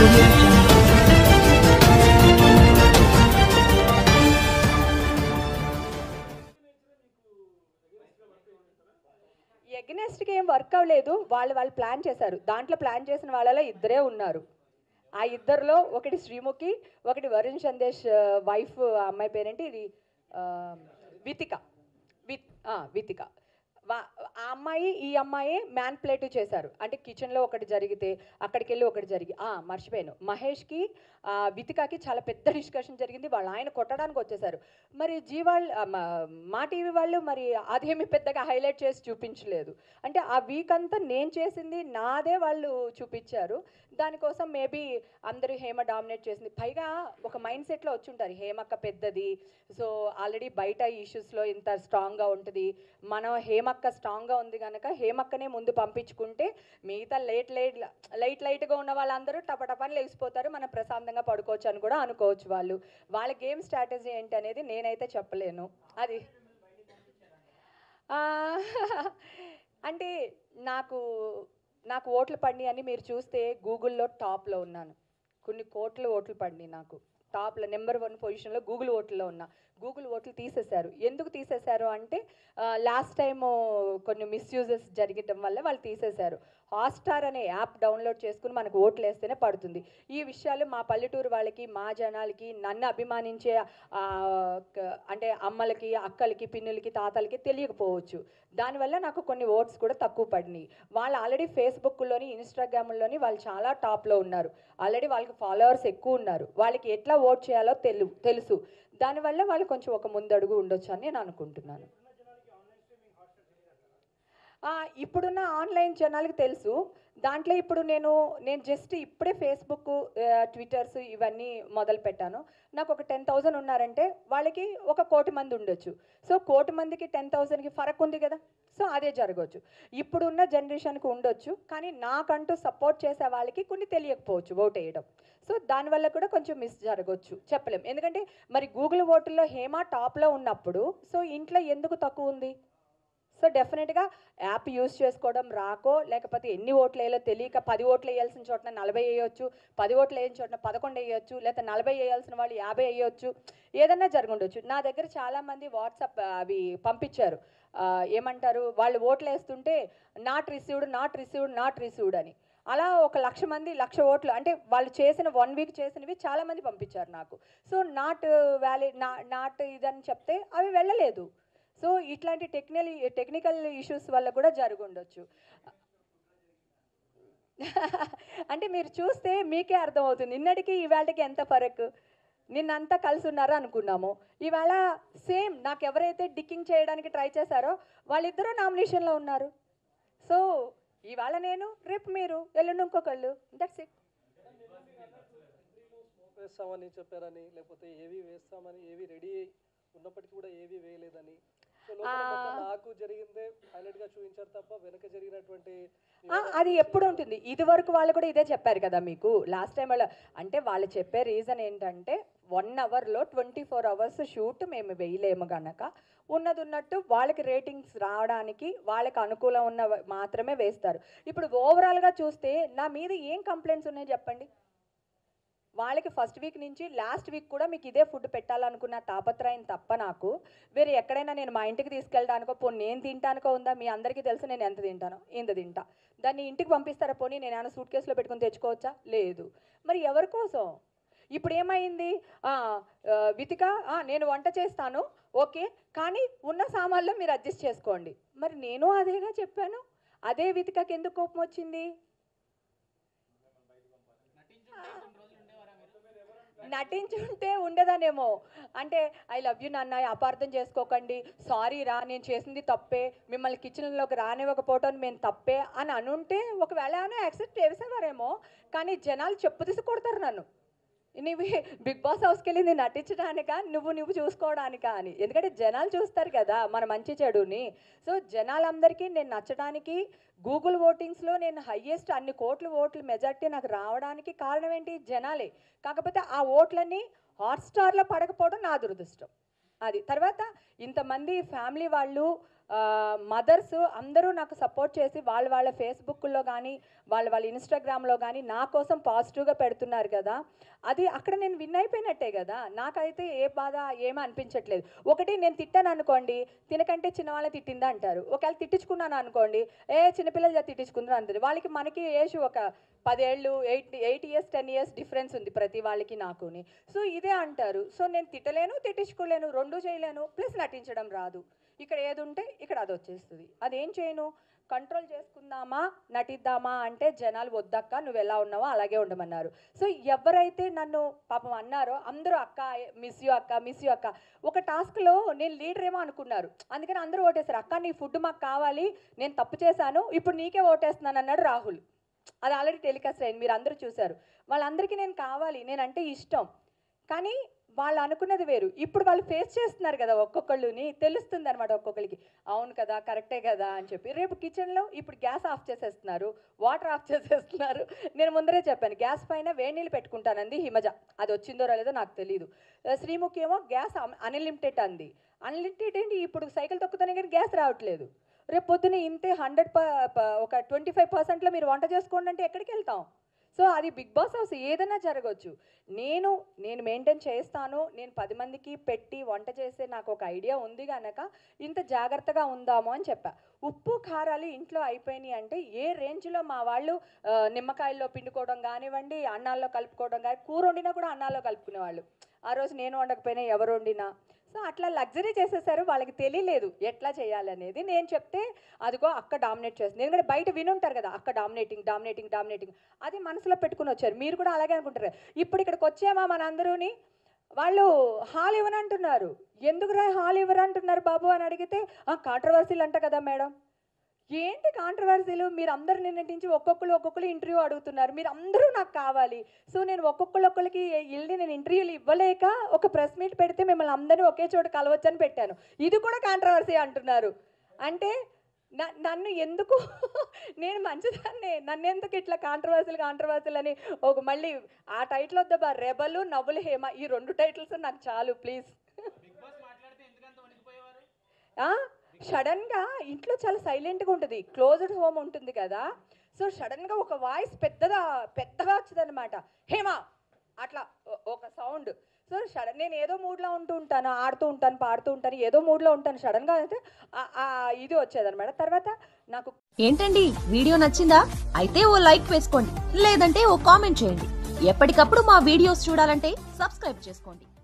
audio jungle. ఎగ్నెస్ట్కి ఏం work అవ్వలేదు వాళ్ళు వాళ్ళు ప్లాన్ చేశారు దాంట్లో ప్లాన్ చేసిన వాళ్ళలో ఇద్దరే ఉన్నారు ఆ ఇద్దరిలో ఒకటి శ్రీముఖి ఒకటి వరుణ్ సందేశ్ వైఫ్ అమ్మాయి పేరేంటి ఇది ఆ, వితిక విత్ ఆ, వితిక వా- ఆ అమ్మాయి ఈ అమ్మాయి మ్యాన్ ప్లేట్ చేశారు అంటే కిచెన్లో ఒకటి జరిగితే అక్కడికి వెళ్ళి ఒకటి జరిగి ఆ, మర్చిపోయాను మహేష్కి ఆ, వితికాకి చాలా పెద్ద డిస్కషన్ జరిగింది వాళ్ళు ఆయన కొట్టడానికి వచ్చేసారు మరి జీ వాళ్ళు ఆ, మా- మా టీవీ వాళ్ళు మరి అదేమి పెద్దగా హైలైట్ చేసి చూపించలేదు అంటే ఆ వీక్ అంతా నేను చేసింది నాదే వాళ్ళు చూపించారు దానికోసం మేబీ అందరూ హేమ డామినేట్ చేసింది పైగా ఒక మైండ్ సెట్లో వచ్చి ఉంటారు హేమక్క పెద్దది సో ఆల్రెడీ బయట ఇష్యూస్లో ఇంత స్ట్రాంగ్గా ఉంటుంది మనం హేమక్క స్ట్రాంగ్గా ఉంది కనుక హేమక్కనే ముందు పంపించుకుంటే మిగతా లేట్ లేట్ లైట్ లైట్గా ఉన్న వాళ్ళందరూ టపటపని లేచిపోతారు మనం ప్రశాంతంగా పడుకోవచ్చు అని కూడా అనుకోవచ్చు వాళ్ళు వాళ్ళ గేమ్ స్ట్రాటజీ ఏంటి అనేది నేనైతే చెప్పలేను అది ఆ, అంటే నాకు నాకు ఓట్లు పడినాయి అని మీరు చూస్తే గూగుల్లో టాప్లో ఉన్నాను కొన్ని కోట్ల ఓట్లు పడినాయి నాకు టాప్లో నెంబర్ వన్ పొజిషన్లో గూగుల్ ఓట్లలో ఉన్నా గూగుల్ ఓట్లు తీసేశారు ఎందుకు తీసేశారు అంటే లాస్ట్ టైం కొన్ని మిస్యూజెస్ జరగటం వల్ల వాళ్ళు తీసేశారు హాట్స్టార్ అనే యాప్ డౌన్లోడ్ చేసుకుని మనకు ఓట్లు వేస్తేనే పడుతుంది ఈ విషయాలు మా పల్లెటూరు వాళ్ళకి మా జనాలకి నన్ను అభిమానించే ఆ, క- అంటే అమ్మలకి అక్కలకి పిన్నులకి తాతలకి తెలియకపోవచ్చు దానివల్ల నాకు కొన్ని ఓట్స్ కూడా తక్కువ పడినాయి వాళ్ళు ఆల్రెడీ ఫేస్బుక్లోని ఇన్స్టాగ్రామ్లోని వాళ్ళు చాలా టాప్లో ఉన్నారు ఆల్రెడీ వాళ్ళకి ఫాలోవర్స్ ఎక్కువ ఉన్నారు వాళ్ళకి ఎట్లా ఓట్ చేయాలో తెలు తెలుసు దానివల్ల వాళ్ళు కొంచెం ఒక ముందడుగు ఉండొచ్చు అని నేను అనుకుంటున్నాను ఆ, ఇప్పుడున్న ఆన్లైన్ జనాలకి తెలుసు దాంట్లో ఇప్పుడు నేను నేను జస్ట్ ఇప్పుడే ఫేస్బుక్ ఆ, ట్విట్టర్స్ ఇవన్నీ మొదలు పెట్టాను నాకు ఒక టెన్ థౌజండ్ ఉన్నారంటే వాళ్ళకి ఒక కోటి మంది ఉండొచ్చు సో కోటి మందికి టెన్ థౌజండ్కి ఫరక్ ఉంది కదా సో అదే జరగవచ్చు ఇప్పుడున్న జనరేషన్కి ఉండొచ్చు కానీ నాకంటూ సపోర్ట్ చేసే వాళ్ళకి కొన్ని తెలియకపోవచ్చు ఓట్ వేయడం సో దానివల్ల కూడా కొంచెం మిస్ జరగవచ్చు చెప్పలేం ఎందుకంటే మరి గూగుల్ ఓటుల్లో హేమ టాప్లో ఉన్నప్పుడు సో ఇంట్లో ఎందుకు తక్కువ ఉంది సో డెఫినెట్గా యాప్ యూస్ చేసుకోవడం రాకో లేకపోతే ఎన్ని ఓట్లు వేయాలో తెలియక పది ఓట్లు వేయాల్సిన చోటన నలభై వేయొచ్చు పది ఓట్లు వేయని చోటన పదకొండు వేయొచ్చు లేకపోతే నలభై వేయాల్సిన వాళ్ళు యాభై వేయొచ్చు ఏదన్నా జరుగుండొచ్చు నా దగ్గర చాలామంది వాట్సాప్ అవి పంపించారు ఆ, ఏమంటారు వాళ్ళు ఓట్లు వేస్తుంటే not received not received not received అని అలా ఒక లక్ష మంది లక్ష ఓట్లు అంటే వాళ్ళు చేసిన వన్ వీక్ చేసినవి చాలా మంది పంపించారు నాకు సో నాట్ వ్యాలిడ్ నా నాట్ ఇదని చెప్తే అవి వెళ్ళలేదు సో ఇట్లాంటి టెక్నికల్ టెక్నికల్ ఇష్యూస్ వల్ల కూడా జరుగుండొచ్చు అంటే మీరు చూస్తే మీకే అర్థమవుతుంది నిన్నటికి ఇవాళకి ఎంత ఫరక్ నిన్నంతా కలిసి ఉన్నారో అనుకున్నాము ఇవాళ సేమ్ నాకు ఎవరైతే డిక్కింగ్ చేయడానికి ట్రై చేశారో వాళ్ళిద్దరూ నామినేషన్లో ఉన్నారు సో ఇవాళ నేను రేపు మీరు ఎల్లుండి ఇంకొకళ్ళు దట్స్ ఇట్ స్మోక్ వేస్తామని చెప్పారని లేకపోతే ఏవి వేస్తామని ఏవి రెడీ ఉన్నప్పటికీ కూడా ఏవి వేయలేదని సో లోపల మొత్తం నాకు జరిగిందే హైలైట్ గా చూపించారు తప్ప వెనక జరిగినటువంటి ఆ, అది ఎప్పుడు ఉంటుంది ఇది వరకు వాళ్ళు కూడా ఇదే చెప్పారు కదా మీకు లాస్ట్ టైం వాళ్ళు అంటే వాళ్ళు చెప్పే రీజన్ ఏంటంటే వన్ అవర్లో ట్వంటీ ఫోర్ అవర్స్ షూట్ మేము వేయలేము గనక ఉన్నది ఉన్నట్టు వాళ్ళకి రేటింగ్స్ రావడానికి వాళ్ళకి అనుకూలం ఉన్న మాత్రమే వేస్తారు ఇప్పుడు ఓవరాల్గా చూస్తే నా మీద ఏం కంప్లైంట్స్ ఉన్నాయో చెప్పండి వాళ్ళకి ఫస్ట్ వీక్ నుంచి లాస్ట్ వీక్ కూడా మీకు ఇదే ఫుడ్ పెట్టాలనుకున్న తాపత్రయం తప్ప నాకు వేరే ఎక్కడైనా నేను మా ఇంటికి తీసుకెళ్ళడానికో పోనీ నేను తింటానికో ఉందా మీ అందరికీ తెలుసు నేను ఎంత తింటానో ఇంత తింటా దాన్ని ఇంటికి పంపిస్తారా పోనీ నేను ఏమైనా సూట్ కేసులో పెట్టుకొని తెచ్చుకోవచ్చా లేదు మరి ఎవరి కోసం ఇప్పుడు ఏమైంది ఆ, ఆ, వితిక ఆ, నేను వంట చేస్తాను ఓకే కానీ ఉన్న సామాన్లో మీరు అడ్జస్ట్ చేసుకోండి మరి నేను అదేగా చెప్పాను అదే వితికకి ఎందుకు కోపం వచ్చింది నటించుంటే ఉండదనేమో అంటే ఐ లవ్ యూ నాన్న అపార్థం చేసుకోకండి సారీ రా నేను చేసింది తప్పే మిమ్మల్ని కిచెన్లోకి రానివ్వకపోవటం మేము తప్పే అని అనుంటే ఒకవేళ ఏమైనా యాక్సెప్ట్ చేసేవారేమో కానీ జనాలు చెప్పు తీసి కొడతారు నన్ను నీవు బిగ్ బాస్ హౌస్కి వెళ్ళింది నటించడానికా నువ్వు నువ్వు చూసుకోవడానికా అని ఎందుకంటే జనాలు చూస్తారు కదా మన మంచి చెడుని సో జనాలందరికీ నేను నచ్చడానికి గూగుల్ ఓటింగ్స్లో నేను హయ్యెస్ట్ అన్ని కోట్ల ఓట్లు మెజార్టీ నాకు రావడానికి కారణం ఏంటి జనాలే కాకపోతే ఆ ఓట్లన్నీ హాట్స్టార్లో పడకపోవడం నా దురదృష్టం అది తర్వాత ఇంతమంది ఫ్యామిలీ వాళ్ళు మదర్స్ అందరూ నాకు సపోర్ట్ చేసి వాళ్ళ వాళ్ళ ఫేస్బుక్లో కానీ వాళ్ళ వాళ్ళ ఇన్స్టాగ్రామ్లో కానీ నా కోసం పాజిటివ్గా పెడుతున్నారు కదా అది అక్కడ నేను విన్ అయిపోయినట్టే కదా నాకైతే ఏ బాధ ఏమీ అనిపించట్లేదు ఒకటి నేను తిట్టాను అనుకోండి తినకంటే చిన్నవాళ్ళని తిట్టిందా అంటారు ఒకవేళ తిట్టించుకున్నాను అనుకోండి ఏ చిన్నపిల్లలు చేత తిట్టించుకుందరు అంటారు వాళ్ళకి మనకి ఏజ్ ఒక పదేళ్ళు eight eight years ten years difference ఉంది ప్రతి వాళ్ళకి నాకుని సో ఇదే అంటారు సో నేను తిట్టలేను తిట్టించుకోలేను రెండు చేయలేను ప్లస్ నటించడం రాదు ఇక్కడ ఏది ఉంటే ఇక్కడ అది వచ్చేస్తుంది అదేం చేయను కంట్రోల్ చేసుకుందామా నటిద్దామా అంటే జనాలు వద్దక్క నువ్వు ఎలా ఉన్నావో అలాగే ఉండమన్నారు సో ఎవరైతే నన్ను పాపం అన్నారో అందరూ అక్క మిస్ యూ అక్క మిస్ యూ అక్క ఒక టాస్క్లో నేను లీడర్ ఏమో అనుకున్నారు అందుకని అందరూ ఓటేశారు అక్క నీ ఫుడ్ మాకు కావాలి నేను తప్పు చేశాను ఇప్పుడు నీకే ఓటేస్తున్నాను అన్నాడు రాహుల్ అది ఆల్రెడీ టెలికాస్ట్ అయింది మీరు అందరూ చూశారు వాళ్ళందరికీ నేను కావాలి నేనంటే ఇష్టం కానీ వాళ్ళు అనుకున్నది వేరు ఇప్పుడు వాళ్ళు ఫేస్ చేస్తున్నారు కదా ఒక్కొక్కళ్ళుని తెలుస్తుంది అనమాట ఒక్కొక్కరికి అవును కదా కరెక్టే కదా అని చెప్పి రేపు కిచెన్లో ఇప్పుడు గ్యాస్ ఆఫ్ చేసేస్తున్నారు వాటర్ ఆఫ్ చేసేస్తున్నారు నేను ముందరే చెప్పాను గ్యాస్ పైన వేడి నీళ్ళు పెట్టుకుంటానంది హిమజ అది వచ్చిందో రాలేదో నాకు తెలియదు ఆ, శ్రీముఖి ఏమో గ్యాస్ అన్లిమిటెడ్ అంది అన్లిమిటెడ్ ఏంటి ఇప్పుడు సైకిల్ తొక్కుతానే కానీ గ్యాస్ రావట్లేదు రేపు పొద్దున ఇంతే హండ్రెడ్ ఒక ట్వంటీ ఫైవ్ పర్సెంట్లో మీరు వంట చేసుకోండి అంటే ఎక్కడికి వెళ్తాం సో అది బిగ్ బాస్ హౌస్ ఏదైనా జరగవచ్చు నేను నేను మెయింటైన్ చేస్తాను నేను పది మందికి పెట్టి వంట చేసే నాకు ఒక ఐడియా ఉంది కనుక ఇంత జాగ్రత్తగా ఉందాము అని చెప్పా ఉప్పు కారాలు ఇంట్లో అయిపోయినాయి అంటే ఏ రేంజ్లో మా వాళ్ళు ఆ, నిమ్మకాయల్లో పిండుకోవడం కానివ్వండి అన్నాల్లో కలుపుకోవడం కానీ కూర వండినా కూడా అన్నాల్లో కలుపుకునేవాళ్ళు ఆ రోజు నేను వండకపోయినా ఎవరు వండినా సో అట్లా లగ్జరీ చేసేసారు వాళ్ళకి తెలియలేదు ఎట్లా చేయాలనేది నేను చెప్తే అదిగో అక్క డామినేట్ చేస్తుంది ఎందుకంటే బయట వినుంటారు కదా అక్క డామినేటింగ్ డామినేటింగ్ డామినేటింగ్ అది మనసులో పెట్టుకుని వచ్చారు మీరు కూడా అలాగే అనుకుంటారు ఇప్పుడు ఇక్కడికి వచ్చామా మనందరూని వాళ్ళు హాల్ ఇవ్వనంటున్నారు ఎందుకు రా హాల్ ఇవ్వరంటున్నారు బాబు అని అడిగితే కాంట్రవర్సీలు అంట కదా మేడం ఏంటి కాంట్రవర్సీలు మీరు అందరు నిన్నటించి ఒక్కొక్కరు ఒక్కొక్కరు ఇంటర్వ్యూ అడుగుతున్నారు మీరు అందరూ నాకు కావాలి సో నేను ఒక్కొక్కరు ఒక్కరికి వెళ్ళి నేను ఇంటర్వ్యూలు ఇవ్వలేక ఒక ప్రెస్ మీట్ పెడితే మిమ్మల్ని అందరినీ ఒకే చోట కలవచ్చని పెట్టాను ఇది కూడా కాంట్రవర్సీ అంటున్నారు అంటే న- నన్ను ఎందుకు నేను మంచిదాన్నే నన్ను ఎందుకు ఇట్లా కాంట్రవర్సీలు కాంట్రవర్సీలు అని ఒక మళ్ళీ ఆ టైటిల్ వద్దా రెబలు నవ్వులు హేమ ఈ రెండు టైటిల్స్ నాకు చాలు ప్లీజ్ సడన్గా ఇంట్లో చాలా సైలెంట్గా ఉంటుంది క్లోజ్డ్ హోమ్ ఉంటుంది కదా సో సడన్గా ఒక వాయిస్ పెద్దగా పెద్దగా వచ్చిందనమాట హేమ అట్లా ఒ- ఒక సౌండ్ సో సడన్ నేను ఏదో మూడ్లో ఉంటూ ఉంటాను ఆడుతూ ఉంటాను పాడుతూ ఉంటాను ఏదో మూడ్లో ఉంటాను సడన్గా అయితే ఆ- ఆ ఇది వచ్చేదనమాట తర్వాత నాకు ఏంటండి వీడియో నచ్చిందా అయితే ఓ లైక్ వేసుకోండి లేదంటే ఓ కామెంట్ చేయండి ఎప్పటికప్పుడు మా వీడియోస్ చూడాలంటే సబ్స్క్రైబ్ చేసుకోండి